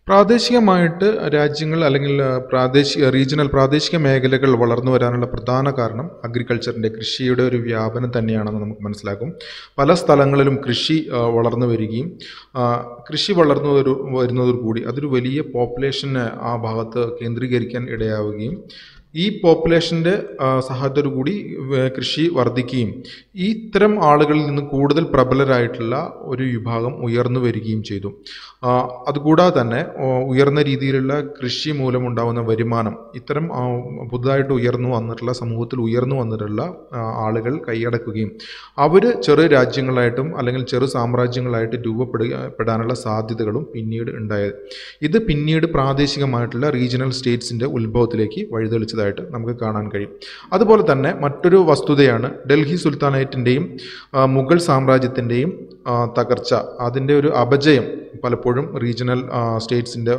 പ്രാദേശികമായിട്ട് രാജ്യങ്ങൾ അല്ലെങ്കിൽ ആ, പ്രാദേശിക റീജിയണൽ പ്രാദേശിക മേഖലകൾ വളർന്നു വരാനുള്ള പ്രധാന കാരണം അഗ്രികൾച്ചറിൻ്റെ കൃഷിയുടെ ഒരു വ്യാപനം തന്നെയാണെന്ന് നമുക്ക് മനസ്സിലാക്കും പല സ്ഥലങ്ങളിലും കൃഷി ആ, വളർന്നു വരികയും ആ, കൃഷി വളർന്നു വരു വരുന്നതോടുകൂടി അതൊരു വലിയ പോപ്പുലേഷനെ ആ ഭാഗത്ത് കേന്ദ്രീകരിക്കാൻ ഇടയാവുകയും ഈ പോപ്പുലേഷൻ്റെ സഹായത്തോടു കൂടി വേ- കൃഷി വർദ്ധിക്കുകയും ഈ ഇത്തരം ആളുകളിൽ നിന്ന് കൂടുതൽ പ്രബലരായിട്ടുള്ള ഒരു വിഭാഗം ഉയർന്നു വരികയും ചെയ്തു ആ, അതുകൂടാതെ തന്നെ ഓ, ഉയർന്ന രീതിയിലുള്ള കൃഷി മൂലമുണ്ടാകുന്ന വരുമാനം ഇത്തരം ആ, പുതുതായിട്ട് ഉയർന്നു വന്നിട്ടുള്ള സമൂഹത്തിൽ ഉയർന്നു വന്നിട്ടുള്ള ആ, ആളുകൾ കൈയടക്കുകയും അവർ ചെറു രാജ്യങ്ങളായിട്ടും അല്ലെങ്കിൽ ചെറു സാമ്രാജ്യങ്ങളായിട്ട് രൂപപ്പെടുക പെടാനുള്ള സാധ്യതകളും പിന്നീട് ഉണ്ടായത് ഇത് പിന്നീട് പ്രാദേശികമായിട്ടുള്ള റീജിയണൽ സ്റ്റേറ്റ്സിൻ്റെ ഉത്ഭവത്തിലേക്ക് വഴിതെളിച്ചതായിട്ട് നമുക്ക് കാണാൻ കഴിയും അതുപോലെ തന്നെ മറ്റൊരു വസ്തുതയാണ് ഡൽഹി സുൽത്താനേറ്റിൻ്റെയും മുഗൾ സാമ്രാജ്യത്തിൻ്റെയും ആ, തകർച്ച അതിൻ്റെ ഒരു അപജയം പലപ്പോഴും റീജിയണൽ സ്റ്റേറ്റ്സിൻ്റെ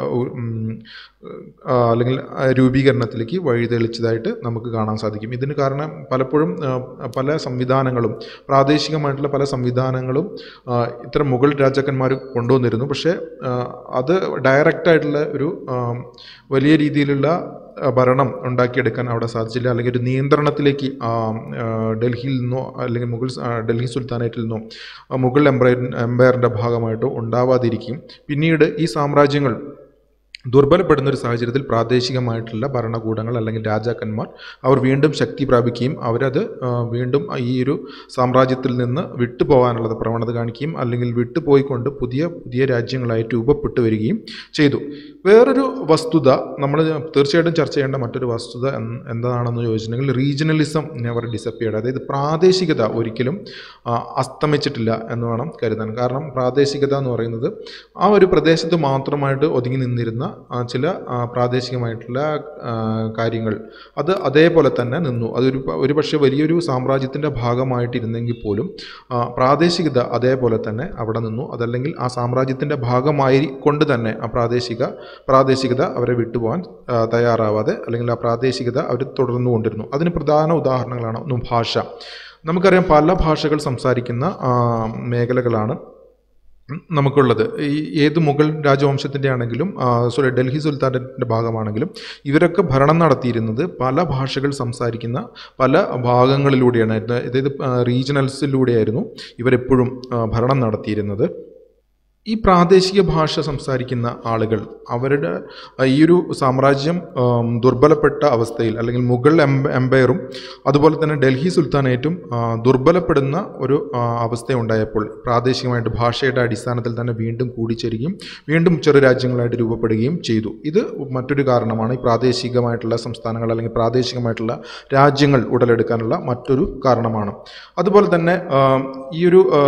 ആ, അല്ലെങ്കിൽ ആ, രൂപീകരണത്തിലേക്ക് വഴിതെളിച്ചതായിട്ട് നമുക്ക് കാണാൻ സാധിക്കും ഇതിന് കാരണം പലപ്പോഴും ആ, പല സംവിധാനങ്ങളും പ്രാദേശികമായിട്ടുള്ള പല സംവിധാനങ്ങളും ആ, ഇത്തരം മുഗൾ രാജാക്കന്മാർ കൊണ്ടുവന്നിരുന്നു പക്ഷേ ആ, അത് ഡയറക്റ്റായിട്ടുള്ള ഒരു ആ, വലിയ രീതിയിലുള്ള ആ, ഭരണം ഉണ്ടാക്കിയെടുക്കാൻ അവിടെ സാധിച്ചില്ല അല്ലെങ്കിൽ ഒരു നിയന്ത്രണത്തിലേക്ക് ആ, ആ, ഡൽഹിയിൽ നിന്നോ അല്ലെങ്കിൽ മുഗൾ സ- ആ, ഡൽഹി സുൽത്താനേറ്റിൽ നിന്നോ ആ, മുഗൾ എംപയർ എംപയറിൻ്റെ ഭാഗമായിട്ടോ ഉണ്ടാവാതിരിക്കും പിന്നീട് ഈ സാമ്രാജ്യങ്ങൾ ദുർബലപ്പെടുന്ന ഒരു സാഹചര്യത്തിൽ പ്രാദേശികമായിട്ടുള്ള ഭരണകൂടങ്ങൾ അല്ലെങ്കിൽ രാജാക്കന്മാർ അവർ വീണ്ടും ശക്തി പ്രാപിക്കുകയും അവരത് ആ, വീണ്ടും ഈ ഒരു സാമ്രാജ്യത്തിൽ നിന്ന് വിട്ടുപോകാനുള്ള പ്രവണത കാണിക്കുകയും അല്ലെങ്കിൽ വിട്ടുപോയിക്കൊണ്ട് പുതിയ പുതിയ രാജ്യങ്ങളായി രൂപപ്പെട്ടു വരികയും ചെയ്തു വേറൊരു വസ്തുത നമ്മൾ തീർച്ചയായിട്ടും ചർച്ച ചെയ്യേണ്ട മറ്റൊരു വസ്തുത എന്ത് എന്താണെന്ന് ചോദിച്ചിട്ടുണ്ടെങ്കിൽ റീജിയണലിസം നെവർ ഡിസപ്പിയർഡ് അതായത് പ്രാദേശികത ഒരിക്കലും ആ, അസ്തമിച്ചിട്ടില്ല എന്ന് വേണം കരുതാൻ കാരണം പ്രാദേശികത എന്ന് പറയുന്നത് ആ ഒരു പ്രദേശത്ത് മാത്രമായിട്ട് ഒതുങ്ങി നിന്നിരുന്ന ആ, ചില ആ, പ്രാദേശികമായിട്ടുള്ള ആ, കാര്യങ്ങൾ അത് അതേപോലെ തന്നെ നിന്നു അതൊരു പ- ഒരു പക്ഷേ വലിയൊരു സാമ്രാജ്യത്തിൻ്റെ ഭാഗമായിട്ടിരുന്നെങ്കിൽ പോലും ആ, പ്രാദേശികത അതേപോലെ തന്നെ അവിടെ നിന്നു അതല്ലെങ്കിൽ ആ സാമ്രാജ്യത്തിൻ്റെ ഭാഗമായി കൊണ്ട് തന്നെ ആ പ്രാദേശിക പ്രാദേശികത അവരെ വിട്ടുപോകാൻ ആ, തയ്യാറാവാതെ അല്ലെങ്കിൽ ആ പ്രാദേശികത അവർ തുടർന്നു കൊണ്ടിരുന്നു അതിന് പ്രധാന ഉദാഹരണങ്ങളാണ് ഒന്ന് ഭാഷ നമുക്കറിയാം പല ഭാഷകൾ സംസാരിക്കുന്ന ആ, മേഖലകളാണ് നമുക്കുള്ളത് ഈ ഏത് മുഗൾ രാജവംശത്തിൻ്റെ ആണെങ്കിലും സോറി ഡൽഹി സുൽത്താനത്തിൻ്റെ ഭാഗമാണെങ്കിലും ഇവരൊക്കെ ഭരണം നടത്തിയിരുന്നത് പല ഭാഷകൾ സംസാരിക്കുന്ന പല ഭാഗങ്ങളിലൂടെയാണ് അതായത് റീജിയണൽസിലൂടെയായിരുന്നു ഇവരെപ്പോഴും ആ, ഭരണം നടത്തിയിരുന്നത് ഈ പ്രാദേശിക ഭാഷ സംസാരിക്കുന്ന ആളുകൾ അവരുടെ ആ, ഈ ഒരു സാമ്രാജ്യം ആം, ദുർബലപ്പെട്ട അവസ്ഥയിൽ അല്ലെങ്കിൽ മുഗൾ എംപ എംപയറും അതുപോലെ തന്നെ ഡൽഹി സുൽത്താനേറ്റും ആ, ദുർബലപ്പെടുന്ന ഒരു ആ, അവസ്ഥയുണ്ടായപ്പോൾ പ്രാദേശികമായിട്ട് ഭാഷയുടെ അടിസ്ഥാനത്തിൽ തന്നെ വീണ്ടും കൂടിച്ചേരുകയും വീണ്ടും ചെറു രാജ്യങ്ങളായിട്ട് രൂപപ്പെടുകയും ചെയ്തു ഇത് മറ്റൊരു കാരണമാണ് ഈ പ്രാദേശികമായിട്ടുള്ള സംസ്ഥാനങ്ങൾ അല്ലെങ്കിൽ പ്രാദേശികമായിട്ടുള്ള രാജ്യങ്ങൾ ഉടലെടുക്കാനുള്ള മറ്റൊരു കാരണമാണ് അതുപോലെ തന്നെ ആ, ഈ ഒരു ആ,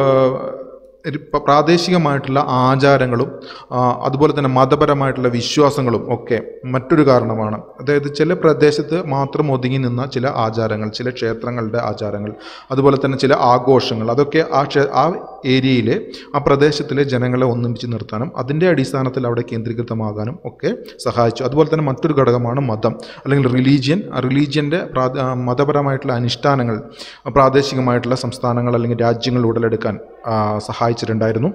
ഒരു പ- പ്രാദേശികമായിട്ടുള്ള ആചാരങ്ങളും ആ, അതുപോലെ തന്നെ മതപരമായിട്ടുള്ള വിശ്വാസങ്ങളും ഒക്കെ മറ്റൊരു കാരണമാണ് അതായത് ചില പ്രദേശത്ത് മാത്രം ഒതുങ്ങി നിന്ന ചില ആചാരങ്ങൾ ചില ക്ഷേത്രങ്ങളുടെ ആചാരങ്ങൾ അതുപോലെ തന്നെ ചില ആഘോഷങ്ങൾ അതൊക്കെ ആ ക്ഷേ ആ ഏരിയയിലെ ആ പ്രദേശത്തിലെ ജനങ്ങളെ ഒന്നിപ്പിച്ച് നിർത്താനും അതിൻ്റെ അടിസ്ഥാനത്തിൽ അവിടെ കേന്ദ്രീകൃതമാകാനും ഒക്കെ സഹായിച്ചു അതുപോലെ തന്നെ മറ്റൊരു ഘടകമാണ് മതം അല്ലെങ്കിൽ റിലീജിയൻ റിലീജിയൻ്റെ മതപരമായിട്ടുള്ള അനുഷ്ഠാനങ്ങൾ പ്രാദേശികമായിട്ടുള്ള സംസ്ഥാനങ്ങൾ അല്ലെങ്കിൽ രാജ്യങ്ങൾ ഉടലെടുക്കാൻ ആ, സഹായിച്ചിട്ടുണ്ടായിരുന്നു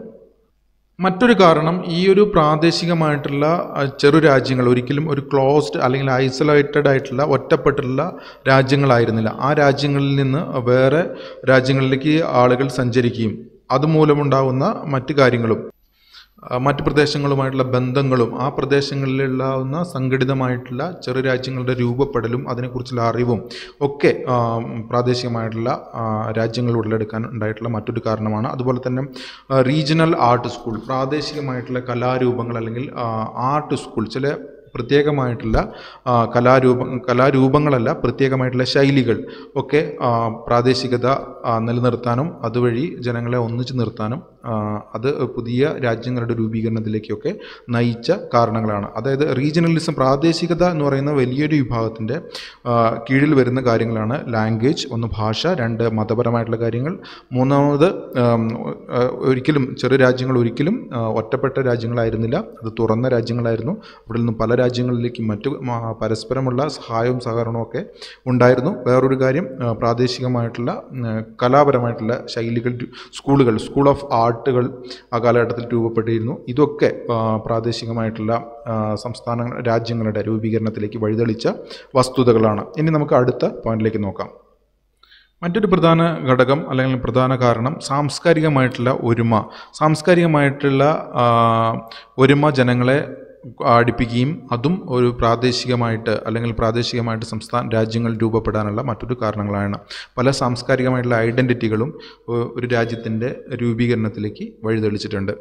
മറ്റൊരു കാരണം ഈ ഒരു പ്രാദേശികമായിട്ടുള്ള ആ, ചെറു രാജ്യങ്ങൾ ഒരിക്കലും ഒരു ക്ലോസ്ഡ് അല്ലെങ്കിൽ ഐസൊലേറ്റഡ് ആയിട്ടുള്ള ഒറ്റപ്പെട്ടിട്ടുള്ള രാജ്യങ്ങളായിരുന്നില്ല ആ രാജ്യങ്ങളിൽ നിന്ന് വേറെ രാജ്യങ്ങളിലേക്ക് ആളുകൾ സഞ്ചരിക്കുകയും അതുമൂലമുണ്ടാകുന്ന മറ്റു കാര്യങ്ങളും ആ, മറ്റ് പ്രദേശങ്ങളുമായിട്ടുള്ള ബന്ധങ്ങളും ആ പ്രദേശങ്ങളിലുണ്ടാകുന്ന സംഘടിതമായിട്ടുള്ള ചെറു രാജ്യങ്ങളുടെ രൂപപ്പെടലും അതിനെക്കുറിച്ചുള്ള അറിവും ഒക്കെ ആ, പ്രാദേശികമായിട്ടുള്ള ആ, രാജ്യങ്ങൾ ഉടലെടുക്കാൻ ഉണ്ടായിട്ടുള്ള മറ്റൊരു കാരണമാണ് അതുപോലെ തന്നെ റീജിയണൽ ആർട്ട് സ്കൂൾ പ്രാദേശികമായിട്ടുള്ള കലാരൂപങ്ങൾ അല്ലെങ്കിൽ ആർട്ട് സ്കൂൾ ചില പ്രത്യേകമായിട്ടുള്ള ആ, കലാരൂപ കലാരൂപങ്ങളല്ല പ്രത്യേകമായിട്ടുള്ള ശൈലികൾ ഒക്കെ ആ, പ്രാദേശികത ആ, നിലനിർത്താനും അതുവഴി ജനങ്ങളെ ഒന്നിച്ചു നിർത്താനും ആ, അത് പുതിയ രാജ്യങ്ങളുടെ രൂപീകരണത്തിലേക്കൊക്കെ നയിച്ച കാരണങ്ങളാണ് അതായത് റീജിയണലിസം പ്രാദേശികത എന്ന് പറയുന്ന വലിയൊരു വിഭാഗത്തിൻ്റെ ആ, കീഴിൽ വരുന്ന കാര്യങ്ങളാണ് ലാംഗ്വേജ് ഒന്ന് ഭാഷ രണ്ട് മതപരമായിട്ടുള്ള കാര്യങ്ങൾ മൂന്നാമത് ആം, ആ, ഒരിക്കലും ചെറു രാജ്യങ്ങൾ ഒരിക്കലും ആ, ഒറ്റപ്പെട്ട രാജ്യങ്ങളായിരുന്നില്ല അത് തുറന്ന രാജ്യങ്ങളായിരുന്നു അവിടെ നിന്നും പല രാജ്യങ്ങളിലേക്കും മറ്റു ആ, പരസ്പരമുള്ള സഹായവും സഹകരണവും ഒക്കെ ഉണ്ടായിരുന്നു വേറൊരു കാര്യം ആ, പ്രാദേശികമായിട്ടുള്ള ഉം, കലാപരമായിട്ടുള്ള ശൈലികൾ രു- സ്കൂളുകൾ സ്കൂൾ ഓഫ് ആർട്ടുകൾ ആ കാലഘട്ടത്തിൽ രൂപപ്പെട്ടിരുന്നു ഇതൊക്കെ ആ, പ്രാദേശികമായിട്ടുള്ള ആ, സംസ്ഥാന രാജ്യങ്ങളുടെ രൂപീകരണത്തിലേക്ക് വഴിതെളിച്ച വസ്തുതകളാണ് ഇനി നമുക്ക് അടുത്ത പോയിന്റിലേക്ക് നോക്കാം മറ്റൊരു പ്രധാന ഘടകം അല്ലെങ്കിൽ പ്രധാന കാരണം സാംസ്കാരികമായിട്ടുള്ള ഒരുമ സാംസ്കാരികമായിട്ടുള്ള ആ, ഒരുമ ജനങ്ങളെ അടുപ്പിക്കുകയും അതും ഒരു പ്രാദേശികമായിട്ട് അല്ലെങ്കിൽ പ്രാദേശികമായിട്ട് സംസ്ഥാന രാജ്യങ്ങൾ രൂപപ്പെടാനുള്ള മറ്റൊരു കാരണങ്ങളാണ് പല സാംസ്കാരികമായിട്ടുള്ള ഐഡൻറ്റിറ്റികളും ഒരു രാജ്യത്തിൻ്റെ രൂപീകരണത്തിലേക്ക് വഴിതെളിച്ചിട്ടുണ്ട്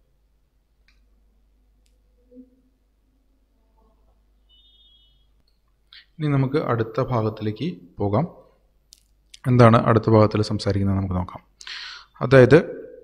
ഇനി നമുക്ക് അടുത്ത ഭാഗത്തിലേക്ക് പോകാം എന്താണ് അടുത്ത ഭാഗത്തിൽ സംസാരിക്കുന്നത് നമുക്ക് നോക്കാം അതായത്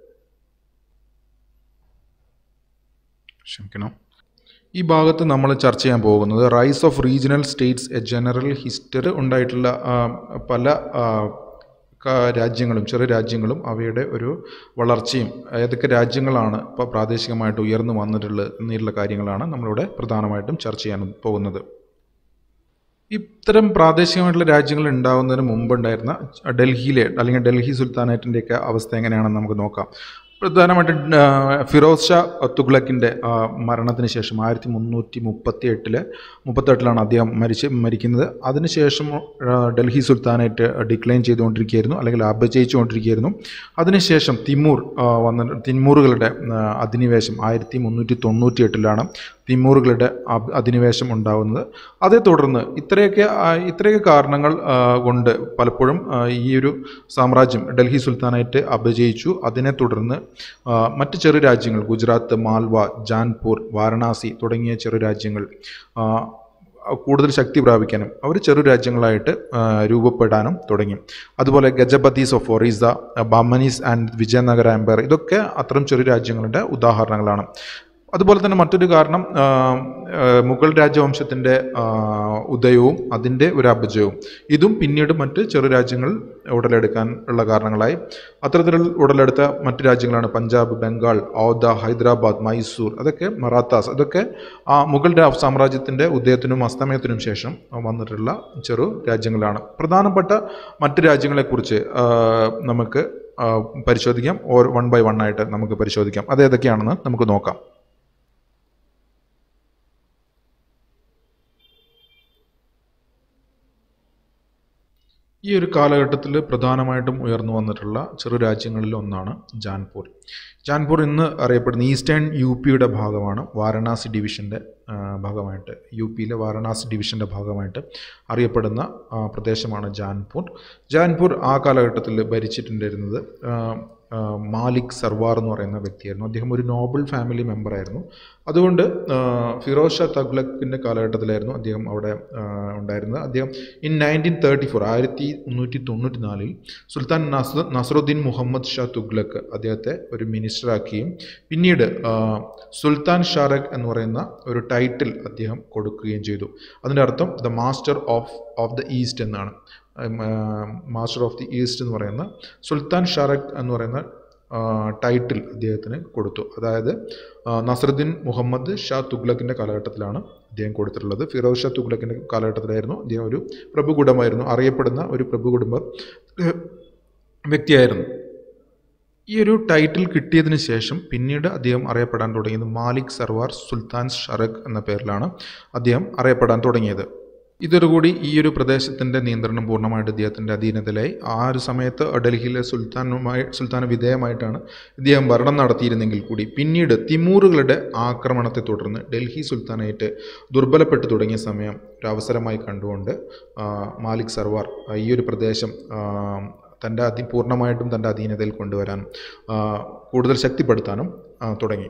ക്ഷമിക്കണം ഈ ഭാഗത്ത് നമ്മൾ ചർച്ച ചെയ്യാൻ പോകുന്നത് rise of regional states a general history ഉണ്ടായിട്ടുള്ള ആ, പല ആ, ക- രാജ്യങ്ങളും ചെറു രാജ്യങ്ങളും അവയുടെ ഒരു വളർച്ചയും ഏതൊക്കെ രാജ്യങ്ങളാണ് ഇപ്പോൾ പ്രാദേശികമായിട്ട് ഉയർന്നു വന്നിട്ടുള്ളത് എന്നുള്ള കാര്യങ്ങളാണ് നമ്മളിവിടെ പ്രധാനമായിട്ടും ചർച്ച ചെയ്യാൻ പോകുന്നത് ഇത്തരം പ്രാദേശികമായിട്ടുള്ള രാജ്യങ്ങൾ ഉണ്ടാകുന്നതിന് മുമ്പുണ്ടായിരുന്ന ഡൽഹിയിലെ അല്ലെങ്കിൽ ഡൽഹി സുൽത്താനേറ്റിൻ്റെയൊക്കെ അവസ്ഥ എങ്ങനെയാണെന്ന് നമുക്ക് നോക്കാം പ്രധാനമായിട്ടും ആ, ഫിറോസ് ഷാ തുഗ്ലക്കിൻ്റെ ആ, മരണത്തിന് ശേഷം ആയിരത്തി മുന്നൂറ്റി മുപ്പത്തി എട്ടില് മുപ്പത്തെട്ടിലാണ് അദ്ദേഹം മരിച്ച് മരിക്കുന്നത് അതിനുശേഷം ആ, ഡൽഹി സുൽത്താനേറ്റ് ഡിക്ലൈൻ ചെയ്തുകൊണ്ടിരിക്കുകയായിരുന്നു അല്ലെങ്കിൽ അപജയിച്ചുകൊണ്ടിരിക്കുകയായിരുന്നു അതിനുശേഷം തിമൂർ ആ, വന്ന തിമൂറുകളുടെ ആ, അധിനിവേശം ആയിരത്തി മുന്നൂറ്റി തൊണ്ണൂറ്റി എട്ടിലാണ് തിമൂറുകളുടെ അബ് അധിനിവേശം ഉണ്ടാകുന്നത് അതേ തുടർന്ന് ഇത്രയൊക്കെ ആ, ഇത്രയൊക്കെ കാരണങ്ങൾ ആ, കൊണ്ട് പലപ്പോഴും ആ, ഈ ഒരു സാമ്രാജ്യം ഡൽഹി സുൽത്താനായിട്ട് അപജയിച്ചു അതിനെ തുടർന്ന് ആ, മറ്റ് ചെറു രാജ്യങ്ങൾ ഗുജറാത്ത് മാൽവ ജാൻപൂർ വാരണാസി തുടങ്ങിയ ചെറു രാജ്യങ്ങൾ ആ, കൂടുതൽ ശക്തി പ്രാപിക്കാനും അവർ ചെറു രാജ്യങ്ങളായിട്ട് ആ, രൂപപ്പെടാനും തുടങ്ങി അതുപോലെ Gajapatis of Orissa Bahmanis and Vijayanagara empire ഇതൊക്കെ അത്തരം ചെറു രാജ്യങ്ങളുടെ ഉദാഹരണങ്ങളാണ് അതുപോലെ തന്നെ മറ്റൊരു കാരണം ആ, ആ, മുഗൾ രാജവംശത്തിൻ്റെ ആ, ഉദയവും അതിൻ്റെ ഒരു അപജയവും ഇതും പിന്നീട് മറ്റ് ചെറു രാജ്യങ്ങൾ ഉടലെടുക്കാൻ ഉള്ള കാരണങ്ങളായി അത്തരത്തിൽ ഉടലെടുത്ത മറ്റ് രാജ്യങ്ങളാണ് പഞ്ചാബ് ബംഗാൾ ഔദ ഹൈദരാബാദ് മൈസൂർ അതൊക്കെ മറാത്താസ് അതൊക്കെ ആ മുഗൾ രാ സാമ്രാജ്യത്തിൻ്റെ ഉദയത്തിനും അസ്തമയത്തിനും ശേഷം വന്നിട്ടുള്ള ചെറു രാജ്യങ്ങളാണ് പ്രധാനപ്പെട്ട മറ്റ് രാജ്യങ്ങളെക്കുറിച്ച് ആ, നമുക്ക് ആ, പരിശോധിക്കാം ഓർ വൺ ബൈ വൺ ആയിട്ട് നമുക്ക് പരിശോധിക്കാം അത് ഏതൊക്കെയാണെന്ന് നമുക്ക് നോക്കാം ഈ ഒരു കാലഘട്ടത്തിൽ പ്രധാനമായിട്ടും ഉയർന്നു വന്നിട്ടുള്ള ചെറു രാജ്യങ്ങളിൽ ഒന്നാണ് ജാൻപൂർ ജാൻപൂർ ഇന്ന് അറിയപ്പെടുന്ന ഈസ്റ്റേൺ യു പിയുടെ ഭാഗമാണ് വാരണാസി ഡിവിഷൻ്റെ ആ, ഭാഗമായിട്ട് യു പിയിലെ വാരണാസി ഡിവിഷൻ്റെ ഭാഗമായിട്ട് അറിയപ്പെടുന്ന ആ, പ്രദേശമാണ് ജാൻപൂർ ജാൻപൂർ ആ കാലഘട്ടത്തിൽ ഭരിച്ചിട്ടുണ്ടായിരുന്നത് ആ, ആ, മാലിക് സർവാർ എന്ന് പറയുന്ന വ്യക്തിയായിരുന്നു അദ്ദേഹം ഒരു നോബൽ ഫാമിലി മെമ്പറായിരുന്നു അതുകൊണ്ട് ആ, ഫിറോസ് ഷാ തഗ്ലക്കിൻ്റെ കാലഘട്ടത്തിലായിരുന്നു അദ്ദേഹം അവിടെ ആ, ഉണ്ടായിരുന്നത് അദ്ദേഹം ഇൻ നയൻറ്റീൻ തേർട്ടി ഫോർ ആയിരത്തി മുന്നൂറ്റി തൊണ്ണൂറ്റി നാലിൽ സുൽത്താൻ നസ നസറുദ്ദീൻ മുഹമ്മദ് ഷാ തുഗ്ലക്ക് അദ്ദേഹത്തെ ഒരു മിനിസ്റ്ററാക്കുകയും പിന്നീട് ആ, സുൽത്താൻ ഷാറഖ് എന്ന് പറയുന്ന ഒരു ടൈറ്റിൽ അദ്ദേഹം കൊടുക്കുകയും ചെയ്തു അതിൻ്റെ അർത്ഥം the master of of the east എന്നാണ് മാസ്റ്റർ ഓഫ് ദി ഈസ്റ്റ് എന്ന് പറയുന്ന സുൽത്താൻ ഷാറഖ് എന്ന് പറയുന്ന ടൈറ്റിൽ അദ്ദേഹത്തിന് കൊടുത്തു അതായത് ആ, നസറുദ്ദീൻ മുഹമ്മദ് ഷാ തുഗ്ലക്കിൻ്റെ കാലഘട്ടത്തിലാണ് അദ്ദേഹം കൊടുത്തിട്ടുള്ളത് ഫിറോസ് ഷാ തുഗ്ലക്കിൻ്റെ കാലഘട്ടത്തിലായിരുന്നു അദ്ദേഹം ഒരു പ്രഭുകുടമായിരുന്നു അറിയപ്പെടുന്ന ഒരു പ്രഭുകുടുംബ ഏഹ്, വ്യക്തിയായിരുന്നു ഈ ഒരു ടൈറ്റിൽ കിട്ടിയതിന് ശേഷം പിന്നീട് അദ്ദേഹം അറിയപ്പെടാൻ തുടങ്ങിയത് മാലിക് സർവാർ സുൽത്താൻ ഷറഖ് എന്ന പേരിലാണ് അദ്ദേഹം അറിയപ്പെടാൻ തുടങ്ങിയത് ഇതോടുകൂടി ഈ ഒരു പ്രദേശത്തിൻ്റെ നിയന്ത്രണം പൂർണ്ണമായിട്ട് ഇദ്ദേഹത്തിൻ്റെ അധീനതയിലായി ആ ഒരു സമയത്ത് ഡൽഹിയിലെ സുൽത്താനുമായി സുൽത്താന വിധേയമായിട്ടാണ് ഇദ്ദേഹം ഭരണം നടത്തിയിരുന്നെങ്കിൽ കൂടി പിന്നീട് തിമൂറുകളുടെ ആക്രമണത്തെ തുടർന്ന് ഡൽഹി സുൽത്താനായിട്ട് ദുർബലപ്പെട്ടു തുടങ്ങിയ സമയം ഒരു അവസരമായി കണ്ടുകൊണ്ട് ആ, മാലിക് സർവാർ ആ, ഈ ഒരു പ്രദേശം ആ, തൻ്റെ അധി പൂർണ്ണമായിട്ടും തൻ്റെ അധീനതയിൽ കൊണ്ടുവരാനും ആ, കൂടുതൽ ശക്തിപ്പെടുത്താനും ആ, തുടങ്ങി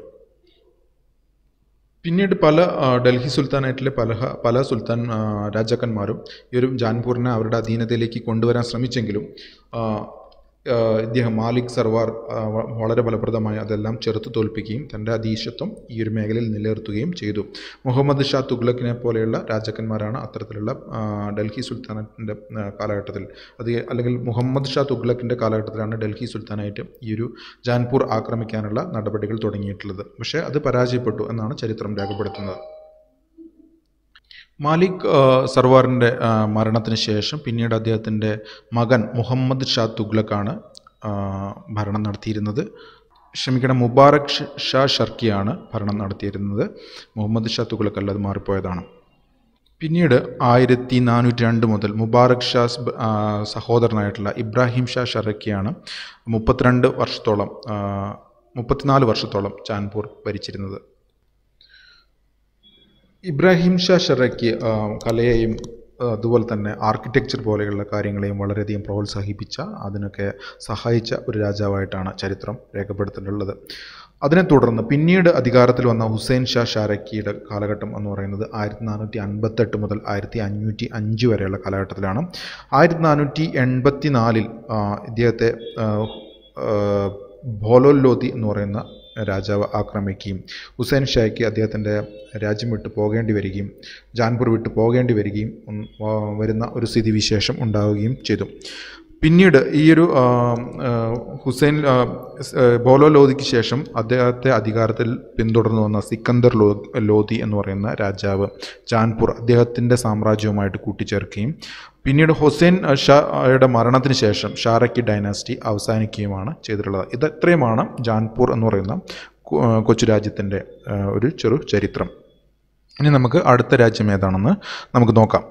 പിന്നീട് പല ആ, ഡൽഹി സുൽത്താനായിട്ടിലെ പല പല സുൽത്താൻ ആ, രാജാക്കന്മാരും ഈ ഒരു ജാൻപൂരിനെ അവരുടെ അധീനതയിലേക്ക് കൊണ്ടുവരാൻ ശ്രമിച്ചെങ്കിലും ആ, ആ, ഇദ്ദേഹം മാലിക് സർവാർ ആ, വ- വളരെ ഫലപ്രദമായി അതെല്ലാം ചെറുത്ത് തോൽപ്പിക്കുകയും തൻ്റെ അധീശത്വം ഈ ഒരു മേഖലയിൽ നിലനിർത്തുകയും ചെയ്തു മുഹമ്മദ് ഷാ തുഗ്ലക്കിനെ പോലെയുള്ള രാജാക്കന്മാരാണ് അത്തരത്തിലുള്ള ആ, ഡൽഹി സുൽത്താനത്തിൻ്റെ കാലഘട്ടത്തിൽ അത് അല്ലെങ്കിൽ മുഹമ്മദ് ഷാ തുഗ്ലക്കിൻ്റെ കാലഘട്ടത്തിലാണ് ഡൽഹി സുൽത്താനായിട്ട് ഈ ഒരു ജാൻപൂർ ആക്രമിക്കാനുള്ള നടപടികൾ തുടങ്ങിയിട്ടുള്ളത് പക്ഷേ അത് പരാജയപ്പെട്ടു എന്നാണ് ചരിത്രം രേഖപ്പെടുത്തുന്നത് മാലിക് ആ, സർവാറിൻ്റെ ആ, മരണത്തിന് ശേഷം പിന്നീട് അദ്ദേഹത്തിൻ്റെ മകൻ മുഹമ്മദ് ഷാ തുഗ്ലക്കാണ് ആ, ഭരണം നടത്തിയിരുന്നത് ക്ഷമിക്കണം മുബാറക് ഷ- ഷാ ഷർക്കിയാണ് ഭരണം നടത്തിയിരുന്നത് മുഹമ്മദ് ഷാ തുഗ്ലക്ക് അല്ലാതെ മാറിപ്പോയതാണ് പിന്നീട് ആയിരത്തി നാനൂറ്റി രണ്ട് മുതൽ മുബാറക് ഷാ സ് ബ- ആ, സഹോദരനായിട്ടുള്ള ഇബ്രാഹിം ഷാ ഷറക്കിയാണ് മുപ്പത്തിരണ്ട് വർഷത്തോളം ആ, മുപ്പത്തിനാല് വർഷത്തോളം ചാൻപൂർ ഭരിച്ചിരുന്നത് ഇബ്രാഹിം ഷാ ഷറയ്ക്ക് ആ, കലയെയും ആ, അതുപോലെ തന്നെ ആർക്കിടെക്ചർ പോലെയുള്ള കാര്യങ്ങളെയും വളരെയധികം പ്രോത്സാഹിപ്പിച്ച അതിനൊക്കെ സഹായിച്ച ഒരു രാജാവായിട്ടാണ് ചരിത്രം രേഖപ്പെടുത്തിയിട്ടുള്ളത് അതിനെ തുടർന്ന് പിന്നീട് അധികാരത്തിൽ വന്ന ഹുസൈൻ ഷാ ഷാരക്കിയുടെ കാലഘട്ടം എന്ന് പറയുന്നത് ആയിരത്തി നാനൂറ്റി അൻപത്തെട്ട് മുതൽ ആയിരത്തി അഞ്ഞൂറ്റി അഞ്ച് വരെയുള്ള കാലഘട്ടത്തിലാണ് ആയിരത്തി നാനൂറ്റി എൺപത്തി നാലിൽ ഇദ്ദേഹത്തെ ആ, ആ, ഭോലോല്ലോതി എന്ന് പറയുന്ന രാജാവ് ആക്രമിക്കുകയും ഹുസൈൻ ഷായ്ക്ക് അദ്ദേഹത്തിൻ്റെ രാജ്യം വിട്ട് പോകേണ്ടി വരികയും ജാൻപൂർ വിട്ട് പോകേണ്ടി വരികയും ഉം, ആ, വരുന്ന ഒരു സ്ഥിതിവിശേഷം ഉണ്ടാവുകയും ചെയ്തു പിന്നീട് ഈ ഒരു ആ, ആ, ഹുസൈൻ ആ, സ്- ആ, ബോലോ ലോധിക്ക് ശേഷം അദ്ദേഹത്തെ അധികാരത്തിൽ പിന്തുടർന്നു വന്ന സിക്കന്ദർ ലോ ലോധി എന്ന് പറയുന്ന രാജാവ് ജാൻപൂർ അദ്ദേഹത്തിൻ്റെ സാമ്രാജ്യവുമായിട്ട് കൂട്ടിച്ചേർക്കുകയും പിന്നീട് ഹുസൈൻ ഷായുടെ മരണത്തിന് ശേഷം ഷാറക്കി ഡൈനാസ്റ്റി അവസാനിക്കുകയുമാണ് ചെയ്തിട്ടുള്ളത് ഇത് ഇത്രയുമാണ് ജാൻപൂർ എന്ന് പറയുന്ന കു- ആ, കൊച്ചു രാജ്യത്തിൻ്റെ ആ, ഒരു ചെറു ചരിത്രം ഇനി നമുക്ക് അടുത്ത രാജ്യം ഏതാണെന്ന് നമുക്ക് നോക്കാം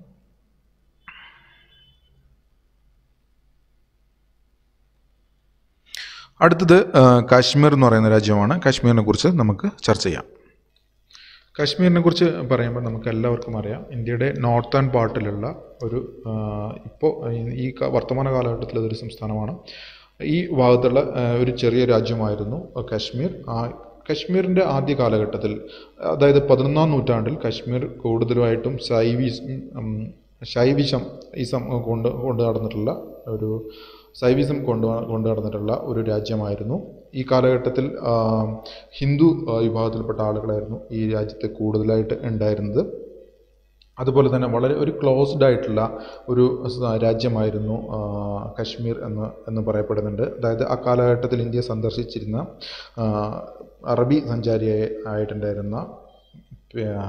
അടുത്തത് ആ, കാശ്മീർ എന്ന് പറയുന്ന രാജ്യമാണ് കാശ്മീരിനെ കുറിച്ച് നമുക്ക് ചർച്ച ചെയ്യാം കാശ്മീരിനെ കുറിച്ച് പറയുമ്പോൾ നമുക്ക് എല്ലാവർക്കും അറിയാം ഇന്ത്യയുടെ നോർത്തേൺ പാർട്ടിലുള്ള ഒരു ഇപ്പോൾ ഈ ക- വർത്തമാന കാലഘട്ടത്തിൽ അതൊരു സംസ്ഥാനമാണ് ഈ ഭാഗത്തുള്ള ആ, ഒരു ചെറിയ രാജ്യമായിരുന്നു കാശ്മീർ ആ കശ്മീരിൻ്റെ ആദ്യ കാലഘട്ടത്തിൽ അതായത് പതിനൊന്നാം നൂറ്റാണ്ടിൽ കശ്മീർ കൂടുതലുമായിട്ടും ശൈവിസ് ഉം, ശൈവിഷം ഇസം കൊണ്ട് കൊണ്ട് നടന്നിട്ടുള്ള ഒരു സൈവിസം കൊണ്ട് കൊണ്ട് നടന്നിട്ടുള്ള ഒരു രാജ്യമായിരുന്നു ഈ കാലഘട്ടത്തിൽ ആ, ഹിന്ദു ആ, വിഭാഗത്തിൽപ്പെട്ട ആളുകളായിരുന്നു ഈ രാജ്യത്ത് കൂടുതലായിട്ട് ഉണ്ടായിരുന്നത് അതുപോലെ തന്നെ വളരെ ഒരു ക്ലോസ്ഡ് ആയിട്ടുള്ള ഒരു സ- രാജ്യമായിരുന്നു ആ, കശ്മീർ എന്ന് എന്ന് പറയപ്പെടുന്നുണ്ട് അതായത് ആ കാലഘട്ടത്തിൽ ഇന്ത്യ സന്ദർശിച്ചിരുന്ന ആ, അറബി സഞ്ചാരിയായി ആയിട്ടുണ്ടായിരുന്ന ആ,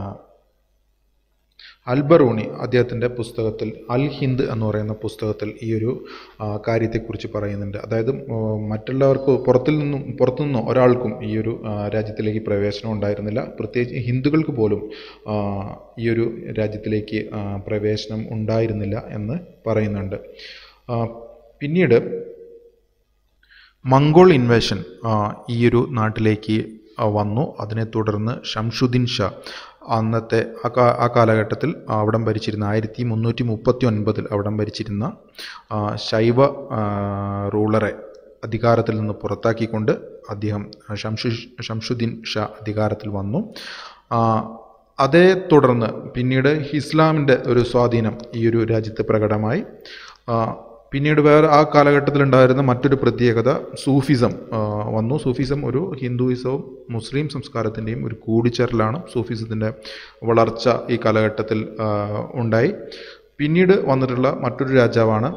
അൽബറൂണി അദ്ദേഹത്തിൻ്റെ പുസ്തകത്തിൽ അൽ ഹിന്ദ് എന്ന് പറയുന്ന പുസ്തകത്തിൽ ഈ ഒരു ആ, കാര്യത്തെക്കുറിച്ച് പറയുന്നുണ്ട് അതായത് ഉം, മറ്റുള്ളവർക്ക് പുറത്തിൽ നിന്നും പുറത്തു നിന്നോ ഒരാൾക്കും ഈ ഒരു ആ, രാജ്യത്തിലേക്ക് പ്രവേശനം ഉണ്ടായിരുന്നില്ല പ്രത്യേകിച്ച് ഹിന്ദുക്കൾക്ക് പോലും ആ, ഈ ഒരു രാജ്യത്തിലേക്ക് ആ, പ്രവേശനം ഉണ്ടായിരുന്നില്ല എന്ന് പറയുന്നുണ്ട് ആ, പിന്നീട് മംഗോൾ ഇൻവേഷൻ ഈ ഒരു നാട്ടിലേക്ക് ആ, വന്നു അതിനെ തുടർന്ന് ഷംഷുദ്ദീൻ ഷാ അന്നത്തെ ആ കാ ആ കാലഘട്ടത്തിൽ അവിടം ഭരിച്ചിരുന്ന ആയിരത്തി മുന്നൂറ്റി മുപ്പത്തി ഒൻപതിൽ അവിടം ഭരിച്ചിരുന്ന ആ, ശൈവ ആ, റൂളറെ അധികാരത്തിൽ നിന്ന് പുറത്താക്കിക്കൊണ്ട് അദ്ദേഹം ഷംഷു ഷംഷുദ്ദീൻ ഷാ അധികാരത്തിൽ വന്നു ആ, അതേ തുടർന്ന് പിന്നീട് ഇസ്ലാമിൻ്റെ ഒരു സ്വാധീനം ഈ ഒരു രാജ്യത്ത് പ്രകടമായി ആ, പിന്നീട് വേറെ ആ കാലഘട്ടത്തിലുണ്ടായിരുന്ന മറ്റൊരു പ്രത്യേകത സൂഫിസം ആ, വന്നു സൂഫിസം ഒരു ഹിന്ദുയിസവും മുസ്ലിം സംസ്കാരത്തിൻ്റെയും ഒരു കൂടിച്ചേരലാണ് സൂഫിസത്തിൻ്റെ വളർച്ച ഈ കാലഘട്ടത്തിൽ ആ, ഉണ്ടായി പിന്നീട് വന്നിട്ടുള്ള മറ്റൊരു രാജാവാണ്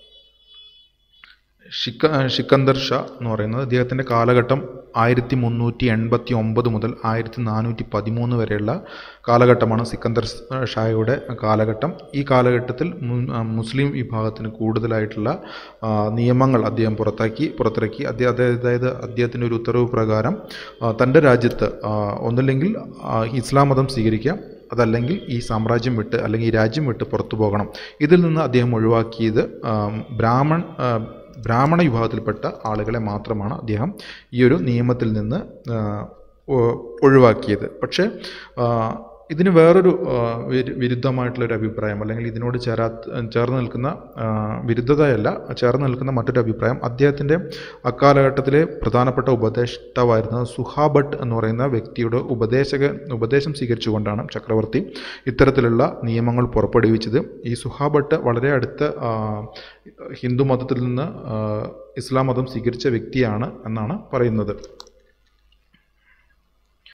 ഷിക്ക ഷിക്കന്ദർ ഷാ എന്ന് പറയുന്നത് അദ്ദേഹത്തിൻ്റെ കാലഘട്ടം ആയിരത്തി മുന്നൂറ്റി എൺപത്തി ഒമ്പത് മുതൽ ആയിരത്തി നാനൂറ്റി പതിമൂന്ന് വരെയുള്ള കാലഘട്ടമാണ് സിക്കന്ദർ ഷായുടെ കാലഘട്ടം ഈ കാലഘട്ടത്തിൽ മു- ആ, മുസ്ലിം വിഭാഗത്തിന് കൂടുതലായിട്ടുള്ള ആ, നിയമങ്ങൾ അദ്ദേഹം പുറത്താക്കി പുറത്തിറക്കി അദ്ദേഹം അതായത് അദ്ദേഹത്തിൻ്റെ ഒരു ഉത്തരവ് പ്രകാരം ആ, തൻ്റെ രാജ്യത്ത് ആ, ഒന്നില്ലെങ്കിൽ ആ, ഇസ്ലാം മതം സ്വീകരിക്കാം അതല്ലെങ്കിൽ ഈ സാമ്രാജ്യം വിട്ട് അല്ലെങ്കിൽ ഈ രാജ്യം വിട്ട് പുറത്തു പോകണം ഇതിൽ നിന്ന് അദ്ദേഹം ഒഴിവാക്കിയത് ആ, ബ്രാഹ്മൺ ആ, ബ്രാഹ്മണ വിഭാഗത്തിൽപ്പെട്ട ആളുകളെ മാത്രമാണ് അദ്ദേഹം ഈ ഒരു നിയമത്തിൽ നിന്ന് ആ, ഒ- ഒഴിവാക്കിയത് പക്ഷേ ആ, ഇതിന് വേറൊരു ആ, വിരു- വിരുദ്ധമായിട്ടുള്ളൊരു അഭിപ്രായം അല്ലെങ്കിൽ ഇതിനോട് ചേരാ ചേർന്ന് നിൽക്കുന്ന ആ, വിരുദ്ധതയല്ല ചേർന്ന് നിൽക്കുന്ന മറ്റൊരു അഭിപ്രായം അദ്ദേഹത്തിൻ്റെ അക്കാലഘട്ടത്തിലെ പ്രധാനപ്പെട്ട ഉപദേഷ്ടാവായിരുന്ന സുഹാഭട്ട് എന്ന് പറയുന്ന വ്യക്തിയുടെ ഉപദേശക ഉപദേശം സ്വീകരിച്ചുകൊണ്ടാണ് ചക്രവർത്തി ഇത്തരത്തിലുള്ള നിയമങ്ങൾ പുറപ്പെടുവിച്ചത് ഈ സുഹാഭട്ട് വളരെ അടുത്ത ആ, ഹിന്ദു മതത്തിൽ നിന്ന് ആ, ഇസ്ലാം മതം സ്വീകരിച്ച വ്യക്തിയാണ് എന്നാണ് പറയുന്നത്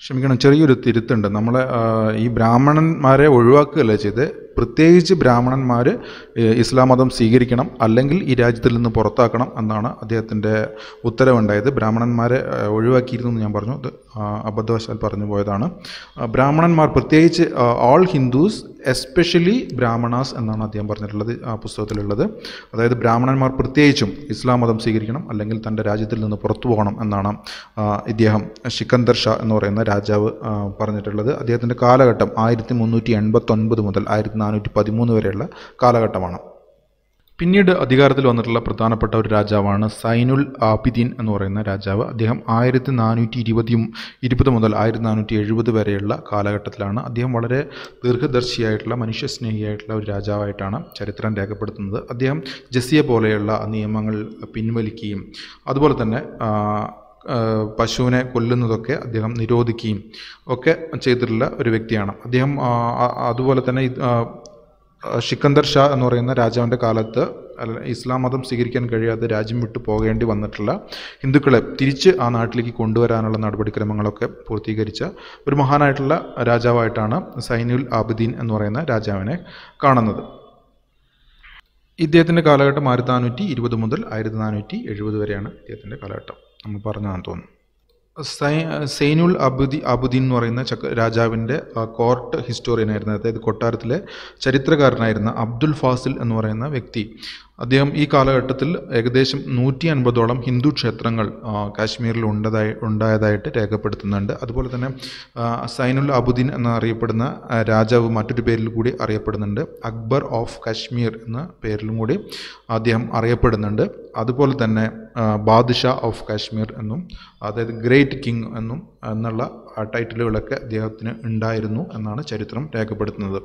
ക്ഷമിക്കണം ചെറിയൊരു തിരുത്തുണ്ട് നമ്മളെ ആ, ഈ ബ്രാഹ്മണന്മാരെ ഒഴിവാക്കുകയല്ല ചെയ്ത് പ്രത്യേകിച്ച് ബ്രാഹ്മണന്മാർ ഇസ്ലാം മതം സ്വീകരിക്കണം അല്ലെങ്കിൽ ഈ രാജ്യത്തിൽ നിന്ന് പുറത്താക്കണം എന്നാണ് അദ്ദേഹത്തിൻ്റെ ഉത്തരവുണ്ടായത് ബ്രാഹ്മണന്മാരെ ആ, ഒഴിവാക്കിയിരുന്നു എന്ന് ഞാൻ പറഞ്ഞു അത് ആ, അബദ്ധവശാൽ പറഞ്ഞു പോയതാണ് ആ, ബ്രാഹ്മണന്മാർ പ്രത്യേകിച്ച് ഓൾ ഹിന്ദുസ് എസ്പെഷ്യലി ബ്രാഹ്മണാസ് എന്നാണ് അദ്ദേഹം പറഞ്ഞിട്ടുള്ളത് ആ പുസ്തകത്തിലുള്ളത് അതായത് ബ്രാഹ്മണന്മാർ പ്രത്യേകിച്ചും ഇസ്ലാം മതം സ്വീകരിക്കണം അല്ലെങ്കിൽ തൻ്റെ രാജ്യത്തിൽ നിന്ന് പുറത്തു പോകണം എന്നാണ് ആ, ഇദ്ദേഹം സിക്കന്ദർ ഷാ എന്ന് പറയുന്ന രാജാവ് ആ, പറഞ്ഞിട്ടുള്ളത് അദ്ദേഹത്തിൻ്റെ കാലഘട്ടം ആയിരത്തി മുന്നൂറ്റി എൺപത്തൊൻപത് മുതൽ ആയിരത്തി നാനൂറ്റി പതിമൂന്ന് വരെയുള്ള കാലഘട്ടമാണ് പിന്നീട് അധികാരത്തിൽ വന്നിട്ടുള്ള പ്രധാനപ്പെട്ട ഒരു രാജാവാണ് സൈനുൽ ആബിദീൻ എന്ന് പറയുന്ന രാജാവ് അദ്ദേഹം ആയിരത്തി നാനൂറ്റി ഇരുപത്തി ഇരുപത് മുതൽ ആയിരത്തി നാനൂറ്റി എഴുപത് വരെയുള്ള കാലഘട്ടത്തിലാണ് അദ്ദേഹം വളരെ ദീർഘദർശിയായിട്ടുള്ള മനുഷ്യസ്നേഹിയായിട്ടുള്ള ഒരു രാജാവായിട്ടാണ് ചരിത്രം രേഖപ്പെടുത്തുന്നത് അദ്ദേഹം ജസിയ പോലെയുള്ള നിയമങ്ങൾ പിൻവലിക്കുകയും അതുപോലെ തന്നെ ആ, ആ, പശുവിനെ കൊല്ലുന്നതൊക്കെ അദ്ദേഹം നിരോധിക്കുകയും ഒക്കെ ചെയ്തിട്ടുള്ള ഒരു വ്യക്തിയാണ് അദ്ദേഹം ആ, ആ- അതുപോലെ തന്നെ ഇത്, ആ, സിക്കന്ദർ ഷാ എന്ന് പറയുന്ന രാജാവിൻ്റെ കാലത്ത് അല്ല, ഇസ്ലാം മതം സ്വീകരിക്കാൻ കഴിയാതെ രാജ്യം വിട്ടു പോകേണ്ടി വന്നിട്ടുള്ള ഹിന്ദുക്കളെ തിരിച്ച് ആ നാട്ടിലേക്ക് കൊണ്ടുവരാനുള്ള നടപടിക്രമങ്ങളൊക്കെ പൂർത്തീകരിച്ച ഒരു മഹാനായിട്ടുള്ള രാജാവായിട്ടാണ് സൈനുൽ ആബിദീൻ എന്ന് പറയുന്ന രാജാവിനെ കാണുന്നത് ഇദ്ദേഹത്തിൻ്റെ കാലഘട്ടം ആയിരത്തി നാനൂറ്റി ഇരുപത് മുതൽ ആയിരത്തി നാനൂറ്റി എഴുപത് വരെയാണ് ഇദ്ദേഹത്തിൻ്റെ കാലഘട്ടം നമ്മൾ പറഞ്ഞതാണെന്ന് തോന്നുന്നു സൈ സൈനുൽ അബുദി അബുദ്ദീൻ എന്ന് പറയുന്ന ചക്ര രാജാവിൻ്റെ കോർട്ട് ഹിസ്റ്റോറിയനായിരുന്ന അതായത് കൊട്ടാരത്തിലെ ചരിത്രകാരനായിരുന്ന അബ്ദുൽ ഫാസിൽ എന്ന് പറയുന്ന വ്യക്തി അദ്ദേഹം ഈ കാലഘട്ടത്തിൽ ഏകദേശം നൂറ്റി അൻപതോളം ഹിന്ദു ക്ഷേത്രങ്ങൾ ആ, കാശ്മീരിൽ ഉണ്ടതായി ഉണ്ടായതായിട്ട് രേഖപ്പെടുത്തുന്നുണ്ട് അതുപോലെ തന്നെ ആ, സൈനുൽ അബുദ്ദീൻ എന്നറിയപ്പെടുന്ന ആ, രാജാവ് മറ്റൊരു പേരിൽ കൂടി അറിയപ്പെടുന്നുണ്ട് അക്ബർ ഓഫ് കാശ്മീർ എന്ന പേരിലും കൂടി അദ്ദേഹം അറിയപ്പെടുന്നുണ്ട് അതുപോലെ തന്നെ ആ, ബാദ്ഷാ ഓഫ് കാശ്മീർ എന്നും അതായത് ഗ്രേറ്റ് കിങ് എന്നും എന്നുള്ള ആ, ടൈറ്റിലുകളൊക്കെ അദ്ദേഹത്തിന് ഉണ്ടായിരുന്നു എന്നാണ് ചരിത്രം രേഖപ്പെടുത്തുന്നത്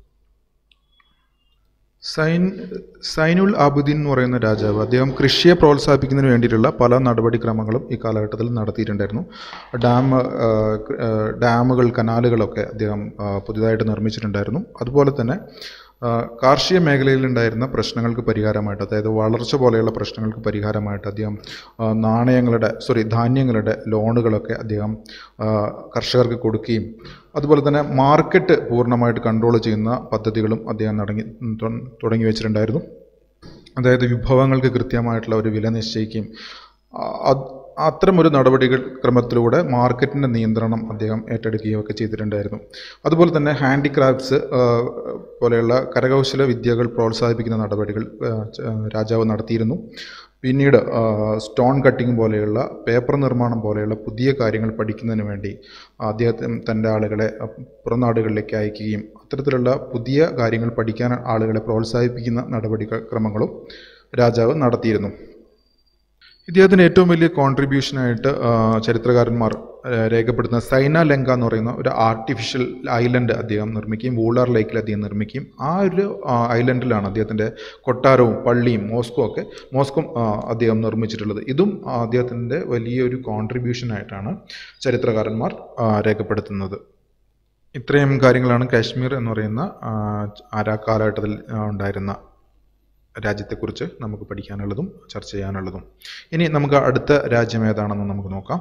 സൈൻ സൈനുൽ ആബുദ്ദീൻ എന്ന് പറയുന്ന രാജാവ് അദ്ദേഹം കൃഷിയെ പ്രോത്സാഹിപ്പിക്കുന്നതിന് വേണ്ടിയിട്ടുള്ള പല നടപടിക്രമങ്ങളും ഈ കാലഘട്ടത്തിൽ നടത്തിയിട്ടുണ്ടായിരുന്നു ഡാം ആ, ആ, ഡാമുകൾ കനാലുകളൊക്കെ അദ്ദേഹം ആ, പുതിയതായിട്ട് നിർമ്മിച്ചിട്ടുണ്ടായിരുന്നു അതുപോലെ തന്നെ ആ, കാർഷിക മേഖലയിലുണ്ടായിരുന്ന പ്രശ്നങ്ങൾക്ക് പരിഹാരമായിട്ട് അതായത് വളർച്ച പോലെയുള്ള പ്രശ്നങ്ങൾക്ക് പരിഹാരമായിട്ട് അദ്ദേഹം ആ, നാണയങ്ങളുടെ സോറി ധാന്യങ്ങളുടെ ലോണുകളൊക്കെ അദ്ദേഹം ആ, കർഷകർക്ക് കൊടുക്കുകയും അതുപോലെ തന്നെ മാർക്കറ്റ് പൂർണ്ണമായിട്ട് കൺട്രോൾ ചെയ്യുന്ന പദ്ധതികളും അദ്ദേഹം തുടങ്ങി തൊ- തുടങ്ങി വെച്ചിട്ടുണ്ടായിരുന്നു അതായത് വിഭവങ്ങൾക്ക് കൃത്യമായിട്ടുള്ള ഒരു വില നിശ്ചയിക്കുകയും ആ, അത് അത്തരം ഒരു നടപടികൾ ക്രമത്തിലൂടെ മാർക്കറ്റിൻ്റെ നിയന്ത്രണം അദ്ദേഹം ഏറ്റെടുക്കുകയും ഒക്കെ ചെയ്തിട്ടുണ്ടായിരുന്നു അതുപോലെ തന്നെ ഹാൻഡിക്രാഫ്റ്റ്സ് പോലെയുള്ള കരകൗശല വിദ്യകൾ പ്രോത്സാഹിപ്പിക്കുന്ന നടപടികൾ ആ, ച- രാജാവ് നടത്തിയിരുന്നു പിന്നീട് ആ, സ്റ്റോൺ കട്ടിങ് പോലെയുള്ള പേപ്പർ നിർമ്മാണം പോലെയുള്ള പുതിയ കാര്യങ്ങൾ പഠിക്കുന്നതിന് വേണ്ടി അദ്ദേഹം തൻ്റെ ആളുകളെ ആ, പുറംനാടുകളിലേക്ക് അയക്കുകയും അത്തരത്തിലുള്ള പുതിയ കാര്യങ്ങൾ പഠിക്കാൻ ആളുകളെ പ്രോത്സാഹിപ്പിക്കുന്ന നടപടിക്രമങ്ങളും രാജാവ് നടത്തിയിരുന്നു ഇദ്ദേഹത്തിൻ്റെ ഏറ്റവും വലിയ കോൺട്രിബ്യൂഷനായിട്ട് ചരിത്രകാരന്മാർ ആ, രേഖപ്പെടുത്തുന്ന സൈന ലങ്ക എന്ന് പറയുന്ന ഒരു ആർട്ടിഫിഷ്യൽ ഐലൻഡ് അദ്ദേഹം നിർമ്മിക്കുകയും വൂളാർ ലേക്കിൽ അദ്ദേഹം നിർമ്മിക്കുകയും ആ ഒരു ആ, ഐലൻഡിലാണ് അദ്ദേഹത്തിൻ്റെ കൊട്ടാരവും പള്ളിയും മോസ്കോ ഒക്കെ മോസ്കോ ആ, അദ്ദേഹം നിർമ്മിച്ചിട്ടുള്ളത് ഇതും ആ, അദ്ദേഹത്തിൻ്റെ വലിയൊരു കോൺട്രിബ്യൂഷനായിട്ടാണ് ചരിത്രകാരന്മാർ ആ, രേഖപ്പെടുത്തുന്നത് ഇത്രയും കാര്യങ്ങളാണ് കാശ്മീർ എന്ന് പറയുന്ന ആ, ആ കാലഘട്ടത്തിൽ ആ, ഉണ്ടായിരുന്ന രാജ്യത്തെക്കുറിച്ച് നമുക്ക് പഠിക്കാനുള്ളതും ചർച്ച ചെയ്യാനുള്ളതും ഇനി നമുക്ക് അടുത്ത രാജ്യം ഏതാണെന്ന് നമുക്ക് നോക്കാം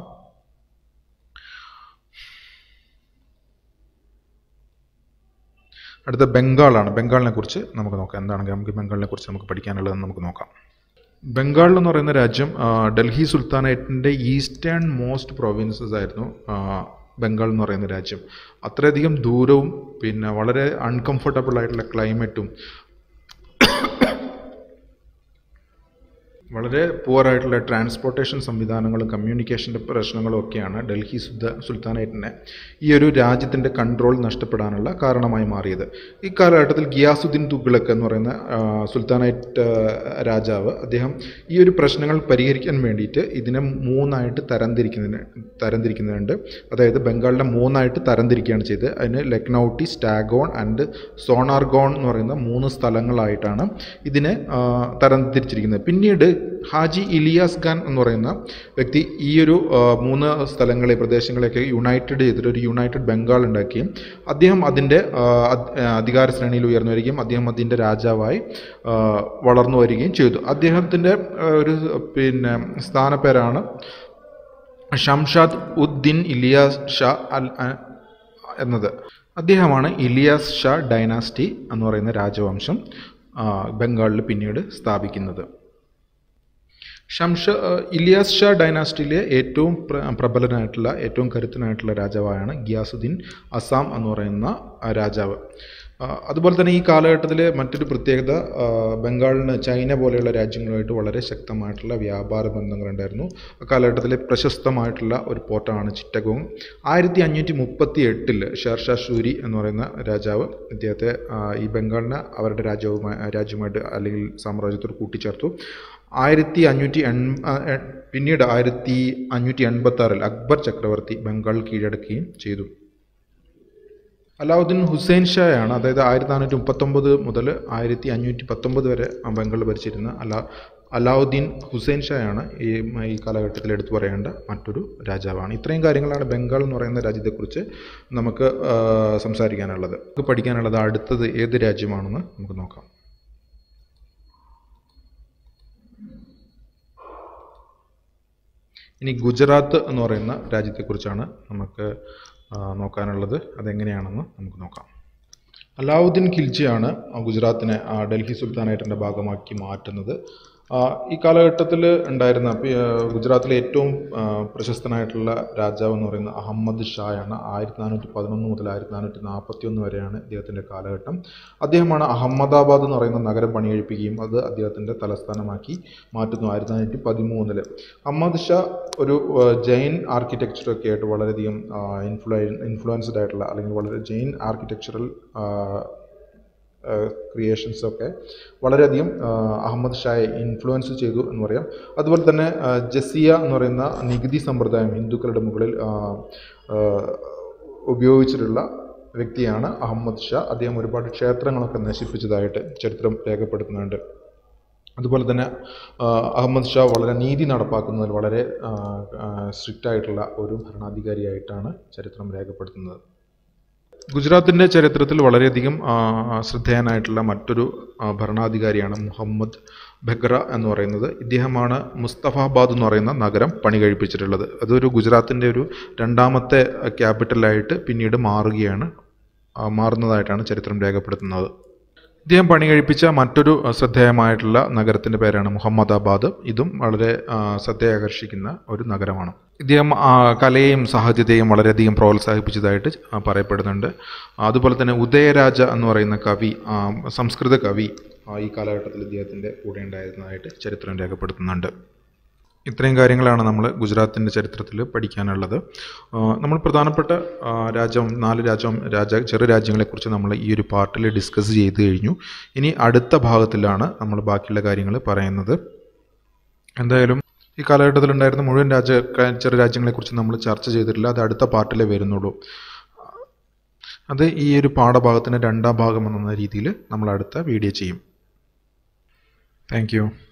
അടുത്ത ബംഗാളാണ് ബംഗാളിനെ കുറിച്ച് നമുക്ക് നോക്കാം എന്താണ് നമുക്ക് ബംഗാളിനെ കുറിച്ച് നമുക്ക് പഠിക്കാനുള്ളതെന്ന് നമുക്ക് നോക്കാം ബംഗാൾ എന്ന് പറയുന്ന രാജ്യം ആ, ഡൽഹി സുൽത്താനേറ്റിൻ്റെ ഈസ്റ്റേൺ മോസ്റ്റ് പ്രൊവിൻസസ് ആയിരുന്നു ആ, ബംഗാൾ എന്ന് പറയുന്ന രാജ്യം അത്രയധികം ദൂരവും പിന്നെ വളരെ അൺകംഫർട്ടബിൾ ആയിട്ടുള്ള ക്ലൈമറ്റും വളരെ പുവറായിട്ടുള്ള ട്രാൻസ്പോർട്ടേഷൻ സംവിധാനങ്ങളും കമ്മ്യൂണിക്കേഷൻ്റെ പ്രശ്നങ്ങളും ഒക്കെയാണ് ഡൽഹി സുൽത്ത സുൽത്താനേറ്റിനെ ഈ ഒരു രാജ്യത്തിൻ്റെ കൺട്രോൾ നഷ്ടപ്പെടാനുള്ള കാരണമായി മാറിയത് ഈ കാലഘട്ടത്തിൽ ഗിയാസുദ്ദീൻ തുഗ്ലക്ക് എന്ന് പറയുന്ന ആ, സുൽത്താനേറ്റ് ആ, രാജാവ് അദ്ദേഹം ഈ ഒരു പ്രശ്നങ്ങൾ പരിഹരിക്കാൻ വേണ്ടിയിട്ട് ഇതിനെ മൂന്നായിട്ട് തരംതിരിക്കുന്നതിന് തരംതിരിക്കുന്നുണ്ട് അതായത് ബംഗാളിനെ മൂന്നായിട്ട് തരംതിരിക്കുകയാണ് ചെയ്തത് അതിന് ലക്നൌട്ടി സ്റ്റാഗോൺ ആൻഡ് സോണാർഗോൺ എന്ന് പറയുന്ന മൂന്ന് സ്ഥലങ്ങളായിട്ടാണ് ഇതിനെ ആ, തരംതിരിച്ചിരിക്കുന്നത് പിന്നീട് ഹാജി ഇലിയാസ് ഖാൻ എന്ന് പറയുന്ന വ്യക്തി ഈ ഒരു ആ, മൂന്ന് സ്ഥലങ്ങളെ പ്രദേശങ്ങളെയൊക്കെ യുണൈറ്റഡ് ചെയ്തിട്ട് ഒരു യുണൈറ്റഡ് ബംഗാൾ ഉണ്ടാക്കുകയും അദ്ദേഹം അതിൻ്റെ ആ, അധ്- ആ, അധികാര ശ്രേണിയിൽ ഉയർന്നു വരികയും അദ്ദേഹം അതിൻ്റെ രാജാവായി ആ, വളർന്നു വരികയും ചെയ്തു അദ്ദേഹത്തിൻ്റെ ആ, ഒരു പിന്നെ സ്ഥാനപ്പേരാണ് ഷംഷാദ് ഉദ്ദീൻ ഇലിയാസ് ഷാ അൽ അ- എന്നത് അദ്ദേഹമാണ് ഇലിയാസ് ഷാ ഡൈനാസ്റ്റി എന്ന് പറയുന്ന രാജവംശം ആ, ബംഗാളിൽ പിന്നീട് സ്ഥാപിക്കുന്നത് ഷംഷ ഇലിയാസ് ഷാ ഡൈനാസ്റ്റിയിലെ ഏറ്റവും പ്ര- പ്രബലനായിട്ടുള്ള ഏറ്റവും കരുത്തനായിട്ടുള്ള രാജാവാണ് ഗിയാസുദ്ദീൻ അസാം എന്ന് പറയുന്ന ആ രാജാവ് ആ, അതുപോലെ തന്നെ ഈ കാലഘട്ടത്തിലെ മറ്റൊരു പ്രത്യേകത ആ, ബംഗാളിന് ചൈന പോലെയുള്ള രാജ്യങ്ങളുമായിട്ട് വളരെ ശക്തമായിട്ടുള്ള വ്യാപാര ബന്ധങ്ങളുണ്ടായിരുന്നു അക്കാലഘട്ടത്തിലെ പ്രശസ്തമായിട്ടുള്ള ഒരു പോർട്ടാണ് ചിറ്റഗോങ് ആയിരത്തി അഞ്ഞൂറ്റി മുപ്പത്തി എട്ടിൽ ഷേർഷാ ഷൂരി എന്ന് പറയുന്ന രാജാവ് ഇദ്ദേഹത്തെ ആ, ഈ ബംഗാളിനെ അവരുടെ രാജ്യവുമായി രാജ്യവുമായിട്ട് അല്ലെങ്കിൽ സാമ്രാജ്യത്തോട് കൂട്ടിച്ചേർത്തു ആയിരത്തി അഞ്ഞൂറ്റി എൺ ആ, എ- പിന്നീട് ആയിരത്തി അഞ്ഞൂറ്റി എൺപത്തി ആറിൽ അക്ബർ ചക്രവർത്തി ബംഗാൾ കീഴടക്കുകയും ചെയ്തു അലാവുദ്ദീൻ ഹുസൈൻ ഷായാണ് അതായത് ആയിരത്തി നാനൂറ്റി മുപ്പത്തൊമ്പത് മുതൽ ആയിരത്തി അഞ്ഞൂറ്റി പത്തൊമ്പത് വരെ ആ ബംഗാൾ ഭരിച്ചിരുന്ന അലാ അലാവുദ്ദീൻ ഹുസൈൻ ഷായാണ് ഈ ഈ കാലഘട്ടത്തിൽ എടുത്തു പറയേണ്ട മറ്റൊരു രാജാവാണ് ഇത്രയും കാര്യങ്ങളാണ് ബംഗാൾ എന്ന് പറയുന്ന രാജ്യത്തെക്കുറിച്ച് നമുക്ക് ആ, സംസാരിക്കാനുള്ളത് നമുക്ക് പഠിക്കാനുള്ളത് അടുത്തത് ഏത് രാജ്യമാണെന്ന് നമുക്ക് നോക്കാം ഇനി ഗുജറാത്ത് എന്ന് പറയുന്ന രാജ്യത്തെക്കുറിച്ചാണ് നമുക്ക് ആ, നോക്കാനുള്ളത് അതെങ്ങനെയാണെന്ന് നമുക്ക് നോക്കാം അലാവുദ്ദീൻ ഖിൽജിയാണ് ആ ഗുജറാത്തിനെ ആ ഡൽഹി സുൽത്താനേറ്റിൻ്റെ ഭാഗമാക്കി മാറ്റുന്നത് ആ, ഈ കാലഘട്ടത്തിൽ ഉണ്ടായിരുന്ന പി- ആ, ഗുജറാത്തിലെ ഏറ്റവും ആ, പ്രശസ്തനായിട്ടുള്ള രാജാവ് എന്ന് പറയുന്നത് അഹമ്മദ് ഷായാണ് ആയിരത്തി നാനൂറ്റി പതിനൊന്ന് മുതൽ ആയിരത്തി നാനൂറ്റി നാൽപ്പത്തി ഒന്ന് വരെയാണ് ഇദ്ദേഹത്തിൻ്റെ കാലഘട്ടം അദ്ദേഹമാണ് അഹമ്മദാബാദ് എന്ന് പറയുന്ന നഗരം പണികഴിപ്പിക്കുകയും അത് അദ്ദേഹത്തിൻ്റെ തലസ്ഥാനമാക്കി മാറ്റുന്നു ആയിരത്തി നാനൂറ്റി പതിമൂന്നില് അഹമ്മദ് ഷാ ഒരു ആ, ജൈൻ ആർക്കിടെക്ചറൊക്കെ ആയിട്ട് വളരെയധികം ഇൻഫ്ലുവൻ ഇൻഫ്ലുവൻസ്ഡ് ആയിട്ടുള്ള അല്ലെങ്കിൽ വളരെ ജൈൻ ആർക്കിടെക്ചറൽ ക്രിയേഷൻസ് ഒക്കെ വളരെയധികം ആ, അഹമ്മദ് ഷായെ ഇൻഫ്ലുവൻസ് ചെയ്തു എന്ന് പറയാം അതുപോലെ തന്നെ ആ, ജസിയ എന്ന് പറയുന്ന നികുതി സമ്പ്രദായം ഹിന്ദുക്കളുടെ മുകളിൽ ആ, ആ, ഉപയോഗിച്ചിട്ടുള്ള വ്യക്തിയാണ് അഹമ്മദ് ഷാ അദ്ദേഹം ഒരുപാട് ക്ഷേത്രങ്ങളൊക്കെ നശിപ്പിച്ചതായിട്ട് ചരിത്രം രേഖപ്പെടുത്തുന്നുണ്ട് അതുപോലെ തന്നെ ആ, അഹമ്മദ് ഷാ വളരെ നീതി നടപ്പാക്കുന്നതിൽ വളരെ സ്ട്രിക്റ്റ് ആയിട്ടുള്ള ഒരു ഭരണാധികാരിയായിട്ടാണ് ചരിത്രം രേഖപ്പെടുത്തുന്നത് ഗുജറാത്തിൻ്റെ ചരിത്രത്തിൽ വളരെയധികം ആ, ശ്രദ്ധേയനായിട്ടുള്ള മറ്റൊരു ആ, ഭരണാധികാരിയാണ് മുഹമ്മദ് ബെഗ്ര എന്ന് പറയുന്നത് ഇദ്ദേഹമാണ് മുസ്തഫാബാദ് എന്ന് പറയുന്ന നഗരം പണി കഴിപ്പിച്ചിട്ടുള്ളത് അതൊരു ഗുജറാത്തിൻ്റെ ഒരു രണ്ടാമത്തെ ക്യാപിറ്റലായിട്ട് പിന്നീട് മാറുകയാണ് ആ, മാറുന്നതായിട്ടാണ് ചരിത്രം രേഖപ്പെടുത്തുന്നത് ഇദ്ദേഹം പണി കഴിപ്പിച്ച മറ്റൊരു അഹ്, ശ്രദ്ധേയമായിട്ടുള്ള നഗരത്തിൻ്റെ പേരാണ് മുഹമ്മദാബാദ് ഇതും വളരെ ആ, ശ്രദ്ധ ആകർഷിക്കുന്ന ഒരു നഗരമാണ് ഇദ്ദേഹം ആ, കലയെയും സാഹിത്യത്തെയും വളരെയധികം പ്രോത്സാഹിപ്പിച്ചതായിട്ട് ആ, പറയപ്പെടുന്നുണ്ട് അതുപോലെ തന്നെ ഉദയരാജ എന്ന് പറയുന്ന കവി ആ, സംസ്കൃത കവി ആ, ഈ കാലഘട്ടത്തിൽ ഇദ്ദേഹത്തിൻ്റെ കൂടെ ഉണ്ടായിരുന്നതായിട്ട് ചരിത്രം രേഖപ്പെടുത്തുന്നുണ്ട് ഇത്രയും കാര്യങ്ങളാണ് നമ്മൾ ഗുജറാത്തിൻ്റെ ചരിത്രത്തിൽ പഠിക്കാനുള്ളത് ആ, നമ്മൾ പ്രധാനപ്പെട്ട ആ, രാജ്യം നാല് രാജ്യം രാജ ചെറു രാജ്യങ്ങളെക്കുറിച്ച് നമ്മൾ ഈ ഒരു പാർട്ടിൽ ഡിസ്കസ് ചെയ്ത് കഴിഞ്ഞു ഇനി അടുത്ത ഭാഗത്തിലാണ് നമ്മൾ ബാക്കിയുള്ള കാര്യങ്ങൾ പറയുന്നത് എന്തായാലും ഈ കാലഘട്ടത്തിൽ ഉണ്ടായിരുന്ന മുഴുവൻ രാജ്യ ചെറു രാജ്യങ്ങളെക്കുറിച്ച് നമ്മൾ ചർച്ച ചെയ്തിട്ടില്ല അത് അടുത്ത പാർട്ടിലേ വരുന്നുള്ളൂ അത് ഈ ഒരു പാഠഭാഗത്തിൻ്റെ രണ്ടാം ഭാഗം എന്ന രീതിയിൽ നമ്മൾ അടുത്ത വീഡിയോ ചെയ്യും താങ്ക്